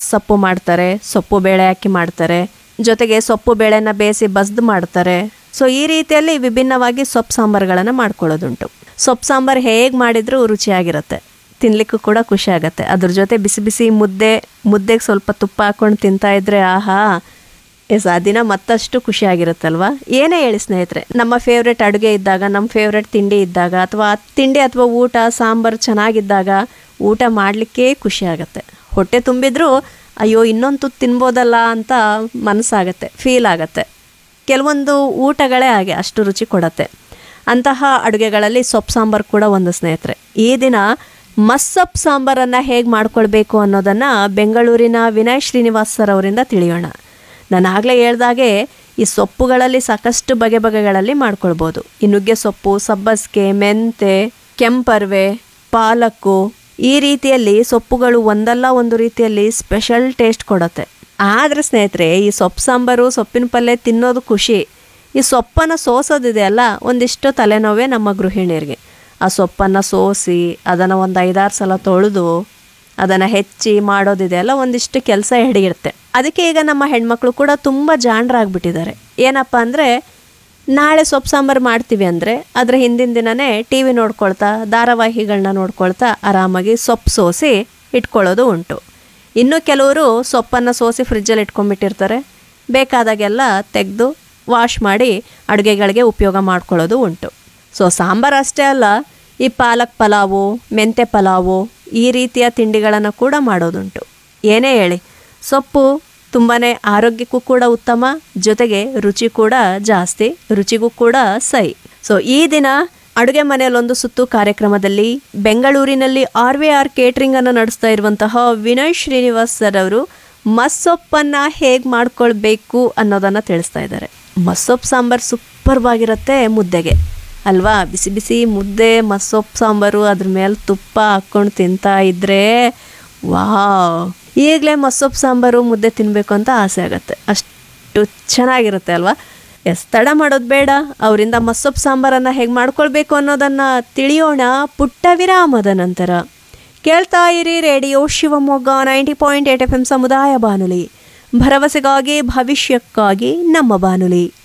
ಮಸ್ಸೊಪ್ಪು ಮಾಡ್ತಾರೆ ಸೊಪ್ಪು ಬೇಳೆ ಹಾಕಿ ಮಾಡ್ತಾರೆ ಜೊತೆಗೆ ಸೊಪ್ಪು ಬೇಳೆನ ಬೇಯಿಸಿ ಬಸ್ದು ಮಾಡ್ತಾರೆ ಸೊ ಈ ರೀತಿಯಲ್ಲಿ ವಿಭಿನ್ನವಾಗಿ ಸೊಪ್ಪು ಸಾಂಬಾರುಗಳನ್ನು ಮಾಡ್ಕೊಳ್ಳೋದುಂಟು ಸೊಪ್ಪು ಸಾಂಬಾರು ಹೇಗೆ ಮಾಡಿದರೂ ರುಚಿಯಾಗಿರುತ್ತೆ ತಿನ್ಲಿಕ್ಕೂ ಕೂಡ ಖುಷಿ ಆಗುತ್ತೆ ಅದ್ರ ಜೊತೆ ಬಿಸಿ ಬಿಸಿ ಮುದ್ದೆ ಮುದ್ದೆಗೆ ಸ್ವಲ್ಪ ತುಪ್ಪ ಹಾಕೊಂಡು ತಿಂತಾ ಇದ್ರೆ ಆಹಾ ಎಸ್ ಆ ದಿನ ಮತ್ತಷ್ಟು ಖುಷಿಯಾಗಿರುತ್ತಲ್ವಾ ಏನೇ ಹೇಳಿ ಸ್ನೇಹಿತರೆ ನಮ್ಮ ಫೇವ್ರೆಟ್ ಅಡುಗೆ ಇದ್ದಾಗ ನಮ್ಮ ಫೇವ್ರೆಟ್ ತಿಂಡಿ ಇದ್ದಾಗ ಅಥವಾ ಆ ತಿಂಡಿ ಅಥವಾ ಊಟ ಸಾಂಬಾರು ಚೆನ್ನಾಗಿದ್ದಾಗ ಊಟ ಮಾಡಲಿಕ್ಕೇ ಖುಷಿ ಆಗುತ್ತೆ ಹೊಟ್ಟೆ ತುಂಬಿದ್ರೂ ಅಯ್ಯೋ ಇನ್ನೊಂದು ತುತ್ತು ತಿನ್ಬೋದಲ್ಲ ಅಂತ ಮನಸ್ಸಾಗತ್ತೆ ಫೀಲ್ ಆಗುತ್ತೆ ಕೆಲವೊಂದು ಊಟಗಳೇ ಹಾಗೆ ಅಷ್ಟು ರುಚಿ ಕೊಡತ್ತೆ ಅಂತಹ ಅಡುಗೆಗಳಲ್ಲಿ ಸೊಪ್ಪು ಸಾಂಬಾರು ಕೂಡ ಒಂದು ಸ್ನೇಹಿತರೆ ಈ ದಿನ ಮಸ್ಸೊಪ್ಪು ಸಾಂಬಾರನ್ನು ಹೇಗೆ ಮಾಡ್ಕೊಳ್ಬೇಕು ಅನ್ನೋದನ್ನು ಬೆಂಗಳೂರಿನ ವಿನಯ್ ಶ್ರೀನಿವಾಸ್ ಸರ್ ಅವರಿಂದ ತಿಳಿಯೋಣ ನಾನು ಆಗಲೇ ಹೇಳ್ದಾಗೆ ಈ ಸೊಪ್ಪುಗಳಲ್ಲಿ ಸಾಕಷ್ಟು ಬಗೆ ಬಗೆಗಳಲ್ಲಿ ಮಾಡ್ಕೊಳ್ಬೋದು ಈ ನುಗ್ಗೆ ಸೊಪ್ಪು ಸಬ್ಬಸಿಗೆ ಮೆಂತೆ ಕೆಂಪರ್ವೆ ಪಾಲಕ್ಕು ಈ ರೀತಿಯಲ್ಲಿ ಸೊಪ್ಪುಗಳು ಒಂದಲ್ಲ ಒಂದು ರೀತಿಯಲ್ಲಿ ಸ್ಪೆಷಲ್ ಟೇಸ್ಟ್ ಕೊಡುತ್ತೆ ಆದರೆ ಸ್ನೇಹಿತರೆ ಈ ಸೊಪ್ಪು ಸಾಂಬಾರು ಸೊಪ್ಪಿನ ಪಲ್ಯ ತಿನ್ನೋದು ಖುಷಿ ಈ ಸೊಪ್ಪನ್ನು ಸೋಸೋದಿದೆ ಅಲ್ಲ ಒಂದಿಷ್ಟು ತಲೆನೋವೇ ನಮ್ಮ ಗೃಹಿಣಿಯರಿಗೆ ಆ ಸೊಪ್ಪನ್ನು ಸೋಸಿ ಅದನ್ನು ಒಂದು ಐದಾರು ಸಲ ತೊಳೆದು ಅದನ್ನು ಹೆಚ್ಚಿ ಮಾಡೋದಿದೆ ಅಲ್ಲ ಒಂದಿಷ್ಟು ಕೆಲಸ ಹಿಡಿಯುತ್ತೆ ಅದಕ್ಕೆ ಈಗ ನಮ್ಮ ಹೆಣ್ಮಕ್ಳು ಕೂಡ ತುಂಬ ಜಾಣರಾಗ್ಬಿಟ್ಟಿದ್ದಾರೆ ಏನಪ್ಪ ಅಂದರೆ ನಾಳೆ ಸೊಪ್ಪು ಸಾಂಬಾರು ಮಾಡ್ತೀವಿ ಅಂದರೆ ಅದರ ಹಿಂದಿನ ದಿನವೇ ಟಿ ವಿ ನೋಡ್ಕೊಳ್ತಾ ಧಾರಾವಾಹಿಗಳನ್ನ ನೋಡ್ಕೊಳ್ತಾ ಆರಾಮಾಗಿ ಸೊಪ್ಪು ಸೋಸಿ ಇಟ್ಕೊಳ್ಳೋದು ಉಂಟು ಇನ್ನು ಕೆಲವರು ಸೊಪ್ಪನ್ನು ಸೋಸಿ ಫ್ರಿಜ್ಜಲ್ಲಿ ಇಟ್ಕೊಂಡ್ಬಿಟ್ಟಿರ್ತಾರೆ ಬೇಕಾದಾಗೆಲ್ಲ ತೆಗೆದು ವಾಶ್ ಮಾಡಿ ಅಡುಗೆಗಳಿಗೆ ಉಪಯೋಗ ಮಾಡ್ಕೊಳ್ಳೋದು ಉಂಟು ಸೊ ಸಾಂಬಾರು ಅಷ್ಟೇ ಅಲ್ಲ ಈ ಪಾಲಕ್ ಪಲಾವು ಮೆಂತೆ ಪಲಾವು ಈ ರೀತಿಯ ತಿಂಡಿಗಳನ್ನು ಕೂಡ ಮಾಡೋದುಂಟು ಏನೇ ಹೇಳಿ ಸೊಪ್ಪು ತುಂಬಾ ಆರೋಗ್ಯಕ್ಕೂ ಕೂಡ ಉತ್ತಮ ಜೊತೆಗೆ ರುಚಿ ಕೂಡ ಜಾಸ್ತಿ ರುಚಿಗೂ ಕೂಡ ಸೈ ಸೊ ಈ ದಿನ ಅಡುಗೆ ಮನೆಯಲ್ಲೊಂದು ಸುತ್ತು ಕಾರ್ಯಕ್ರಮದಲ್ಲಿ ಬೆಂಗಳೂರಿನಲ್ಲಿ ಆರ್ ವಿ ಆರ್ ಕೇಟ್ರಿಂಗ್ ಅನ್ನು ನಡೆಸ್ತಾ ಇರುವಂತಹ ವಿನಯ್ ಶ್ರೀನಿವಾಸ್ ಸರ್ ಅವರು ಮಸ್ಸೊಪ್ಪನ್ನು ಹೇಗೆ ಮಾಡ್ಕೊಳ್ಬೇಕು ಅನ್ನೋದನ್ನು ತಿಳಿಸ್ತಾ ಇದ್ದಾರೆ ಮಸ್ಸೊಪ್ಪು ಸಾಂಬಾರು ಸೂಪರ್ವಾಗಿರುತ್ತೆ ಮುದ್ದೆಗೆ ಅಲ್ವಾ ಬಿಸಿ ಬಿಸಿ ಮುದ್ದೆ ಮಸ್ಸೊಪ್ಪು ಸಾಂಬಾರು ಅದ್ರ ಮೇಲೆ ತುಪ್ಪ ಹಾಕ್ಕೊಂಡು ತಿಂತಾ ಇದ್ರೆ ವಾವ್ ಈಗಲೇ ಮಸ್ಸೊಪ್ಪು ಸಾಂಬಾರು ಮುದ್ದೆ ತಿನ್ನಬೇಕು ಅಂತ ಆಸೆ ಆಗುತ್ತೆ ಅಷ್ಟು ಚೆನ್ನಾಗಿರುತ್ತೆ ಅಲ್ವಾ ಎಸ್ ತಡ ಮಾಡೋದು ಬೇಡ ಅವರಿಂದ ಮಸ್ಸೊಪ್ಪು ಸಾಂಬಾರನ್ನು ಹೇಗೆ ಮಾಡ್ಕೊಳ್ಬೇಕು ಅನ್ನೋದನ್ನು ತಿಳಿಯೋಣ ಪುಟ್ಟ ವಿರಾಮದ ನಂತರ ಕೇಳ್ತಾ ಇರಿ radio Shivamogga ninety point eight F M ಸಮುದಾಯ ಬಾನುಲಿ ಭರವಸೆಗಾಗಿ ಭವಿಷ್ಯಕ್ಕಾಗಿ ನಮ್ಮ ಬಾನುಲಿ